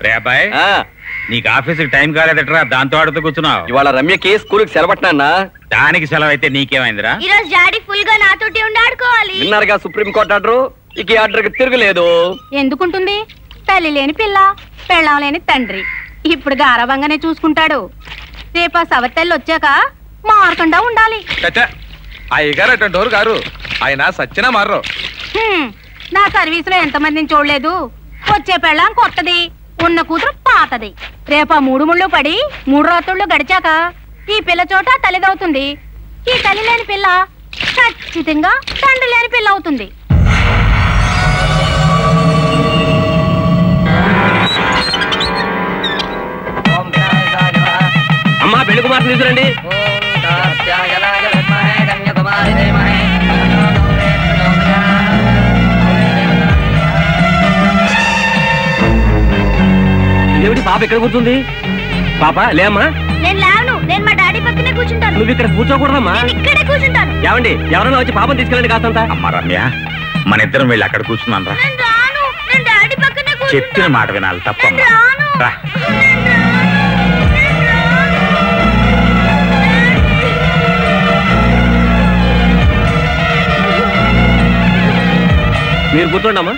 రే అబ్బాయి ఆ, నీకు ఆఫీస్కి టైం కాలేదట్రా దాంతో ఆడుతూ కూర్చున్నావు ఇవాళ రమ్యకి స్కూల్కి సెలబట్టినా దానికి సెలవు అయితే నీకేమైందిరా ఈ రోజు డాడీ ఫుల్ గా నాతోటి ఉండి ఆడుకోవాలి విన్నారుగా సుప్రీం కోర్టు ఆర్డర్ ఇక ఈ ఆర్డర్కి తిరగలేదు ఎందుకుంటుంది తల్లి లేని పిల్ల పెళ్ళం లేని తండ్రి ఇప్పుడు గారవంగానే చూసుకుంటాడు రేపు ఆ సవతల్లి వచ్చాక మారకుండా ఉండాలి చచ్చా అయ్యగారు అటువంటి వారు గారు ఆయన సచ్చినా మారరు హ్మ్, నా సర్వీసులో ఎంతమందిని చూడలేదు వచ్చే పెళ్ళం కొత్తది ఉన్న కూతురు పాతది రేపు ఆ మూడు ముళ్ళు పడి మూడు రాత్రుళ్ళు గడిచాక ఈ పిల్ల చోట తల్లిదవుతుంది ఈ తల్లి లేని పిల్ల ఖచ్చితంగా తండ్రి లేని పిల్ల అవుతుంది అమ్మా పెళ్లి కుమార్తె తీసుకురండి ఏమిటి పాప ఎక్కడ కూర్చుంది పాప లేమ్మా నేను లేవను నేను మా డాడీ పక్కనే కూర్చుంటాను నువ్వు ఇక్కడ కూర్చోకూడదమ్మా నేను ఇక్కడే కూర్చుంటాను ఏమండి ఎవరైనా వచ్చి పాపం తీసుకెళ్ళండి కాస్తంత అమ్మ రమ్య మన ఇద్దరం వెళ్ళి అక్కడ కూర్చున్నాను రా నేను రాను నేను డాడీ పక్కనే చెప్పిన కూర్చుంటాను మాట వినాలి తప్పమ్మా నేను రాను. రా నేను రాను. నేను మీరు కూర్చోండి అమ్మా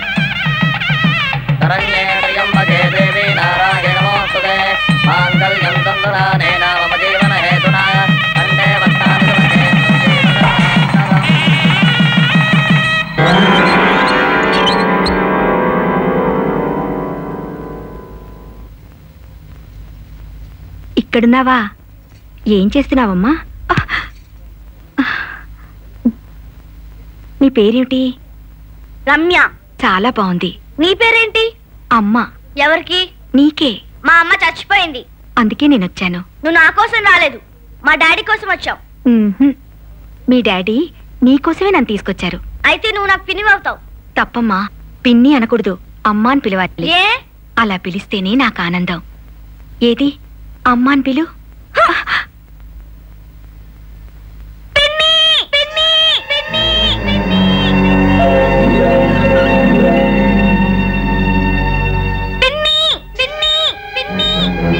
ఇక్కడున్నావా ఏం చేస్తున్నావమ్మా నీ పేరేమిటి రమ్య చాలా బాగుంది నీ పేరేంటి అమ్మ ఎవరికి నీకే మా అమ్మ చచ్చిపోయింది అందుకే నేను వచ్చాను నువ్వు నా కోసం రాలేదు మా డాడీ కోసం వచ్చావు ఉహుం. మీ డాడీ నీకోసమే నన్ను తీసుకొచ్చారు అయితే నువ్వు నాకు పినివవుతావు తప్పమ్మా పిన్ని అనకూడదు అమ్మా అని పిలవాలి ఏ అలా పిలిస్తేనే నాకు ఆనందం ఏది అమ్మా అని పిలు పిన్ని పిన్ని పిన్ని పిన్ని పిన్ని పిన్ని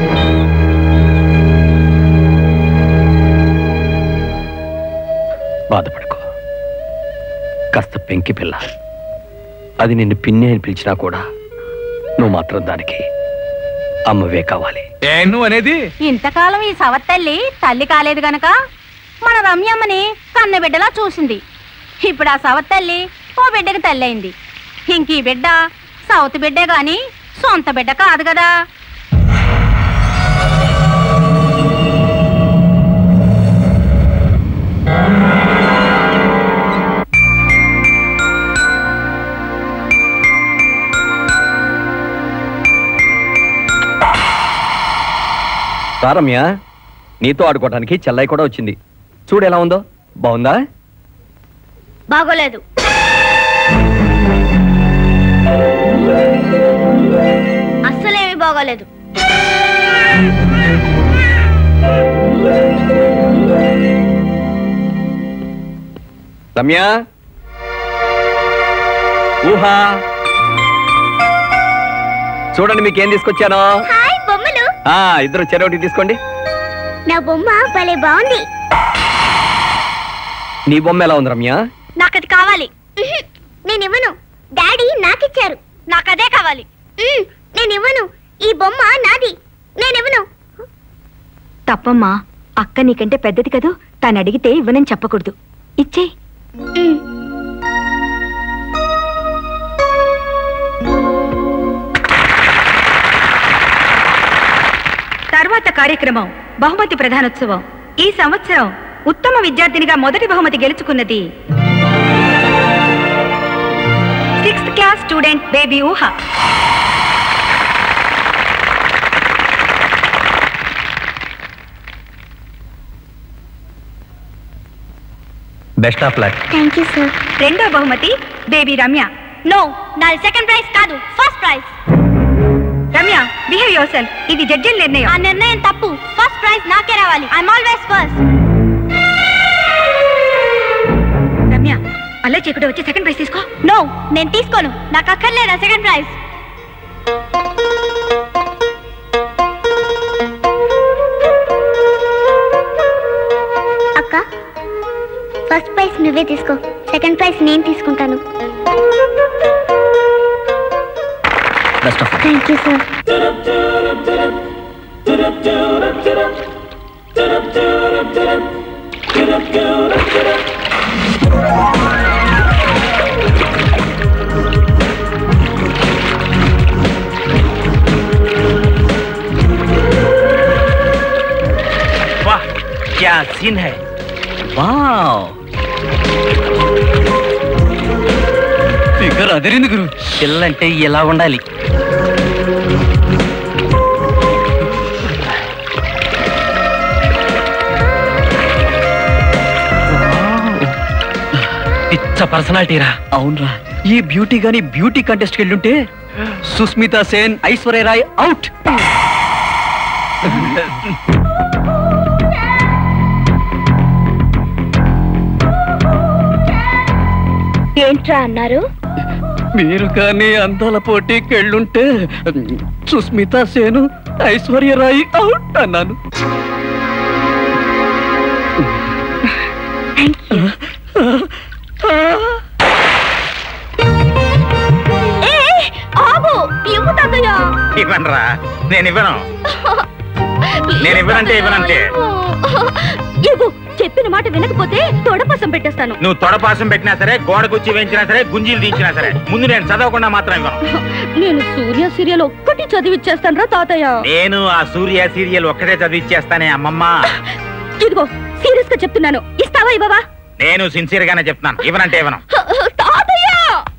బాధపడకు కాస్త పెంకి పిల్ల అది నిన్ను పిన్ని అని పిలిచినా కూడా నువ్వు మాత్రం దానికి అమ్మవే కావాలి ఏ నువ్వు అనేది ఇంతకాలం ఈ సవత్తల్లి తల్లి కాలేదు గనక మన రమ్యమ్మని కన్న బిడ్డలా చూసింది ఇప్పుడు ఆ సవత్తల్లి ఓ బిడ్డకి తల్లి అయింది ఇంక ఈ బిడ్డ సౌత్ బిడ్డే గాని సొంత బిడ్డ కాదు కదా సారమ్య నీతో ఆడుకోవడానికి చెల్లై కూడా వచ్చింది చూడు ఎలా ఉందో బాగుందా బాగోలేదు అస్సలేమి బాగోలేదు రమ్య ఊహా చూడండి మీకేం తీసుకొచ్చాను హాయ్ బొమ్మలు ఆ ఇద్దరు చెరొకటి తీసుకోండి నా బొమ్మ భలే బాగుంది నీ బొమ్మ ఎలా ఉంది రమ్య నాకు అది కావాలి నేను ఇవ్వను డాడీ నాకిచ్చారు నాకు అదే కావాలి నేను ఇవ్వను ఈ బొమ్మ నాది నేను ఇవ్వను తప్పమ్మా అక్క నీకంటే పెద్దది కదూ తను అడిగితే ఇవ్వనని చెప్పకూడదు ఇచ్చేయ్ తర్వాత కార్యక్రమం బహుమతి ప్రధానోత్సవం ఈ సంవత్సరం ఉత్తమ విద్యార్థినిగా మొదటి బహుమతి గెలుచుకున్నది sixth class student baby Ooha best of luck thank you sir రెండో బహుమతి బేబీ రమ్య నో నాది సెకండ్ ప్రైజ్ కాదు first prize Ramya behave yourself ఇది జడ్జిల నిర్ణయం ఆ నిర్ణయం తప్పు ఫస్ట్ ప్రైజ్ నాకే రావాలి ఐఎమ్ ఆల్వేస్ ఫస్ట్ రమ్య అలా చేయకుండా వచ్చి సెకండ్ ప్రైజ్ తీసుకో నో నేను తీసుకోను నాకు అక్కర్లేదా సెకండ్ ప్రైజ్ ఫస్ట్ ప్రైజ్ నువ్వే తీసుకో సెకండ్ ప్రైజ్ నేను తీసుకుంటాను best of thank you sir वाह क्या सीन है వావ్ ఫిగర్ అదిరింది గురు పిల్లంటే ఎలా ఉండాలి పిచ్చ పర్సనాలిటీరా అవునరా ఈ బ్యూటీ గాని బ్యూటీ కంటెస్ట్ వెళ్ళుంటే సుస్మితా సేన్ ఐశ్వర్య రాయ్ అవుట్ ఏంట్రా అన్నారు మీరు కానీ అందాల పోటీకి వెళ్ళుంటే సుస్మితా సేను ఐశ్వర్య రాయ్ అవుట్ అన్నాను ఆగు ఇవ్వు తాతయ్య ఇవ్వనరా నేను ఇవ్వను నేను ఇవ్వనంటే ఇవ్వనంతే ఇవ్వు చెప్పిన మాట వినకపోతే తొడపసం పెట్టేస్తాను నువ్వు తొడపాసం పెట్టినా సరే గోడ కుచ్చి వేయించినా సరే గుంజీలు దించినా సరే ముందు నేను చదవకుండా మాత్రం ఇవ్వను నేను సూర్య సీరియల్ ఒక్కటి చదివిచ్చేస్తాను రా తాతయ్య నేను ఆ సూర్య సీరియల్ ఒక్కటే చదివిచ్చేస్తానే అమ్మమ్మ ఇదిగో సీరియస్ గా చెప్తున్నాను ఇస్తావా ఇవ్వవా నేను సిన్సియర్ గానే చెప్తున్నాను ఇవ్వనంటే ఇవ్వను తాతయ్య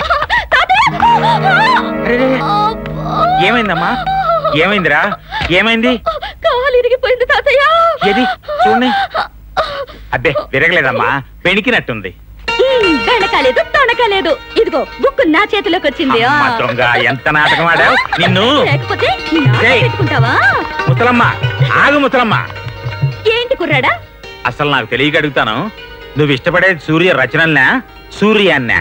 ఏమైందమ్మా ఏమైందిరా ఏమైంది కాలు ఇరిగిపోయింది తాతయ్య ఏది చూడండి అబ్బే విరగలేదమ్మా పెణికినట్టుంది వెనకాలేదు తొనకాలేదు ఇదిగో బుక్ నా చేతిలోకి వచ్చింది ఆ. అమ్మ దొంగ ఎంత నాటకం ఆడావు నిన్ను లేకపోతే నాతో ఏయ్. పెట్టుకుంటావా ముసలమ్మ ఆగు ముసలమ్మ ఏంటి కుర్రాడా అసలు నాకు తెలియక అడుగుతాను నువ్వు ఇష్టపడే సూర్య రచనల్నా సూర్యాన్నా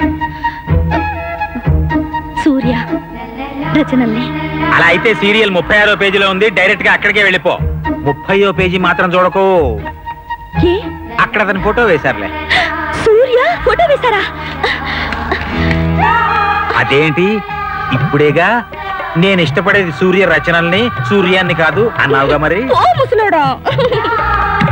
సూర్య రచనల్ని అలా అయితే సీరియల్ ముప్పై ఆరో పేజీలో ఉంది డైరెక్ట్ గా అక్కడికే వెళ్ళిపో ముప్పయో పేజీ మాత్రం చూడకు ఏ అక్కడ అతని ఫోటో వేశారులే సూర్య ఫోటో వేశారా అదేంటి ఇప్పుడేగా నేను ఇష్టపడేది సూర్య రచనల్ని సూర్యాన్ని కాదు అన్నావుగా మరి ఓ ముసలోడా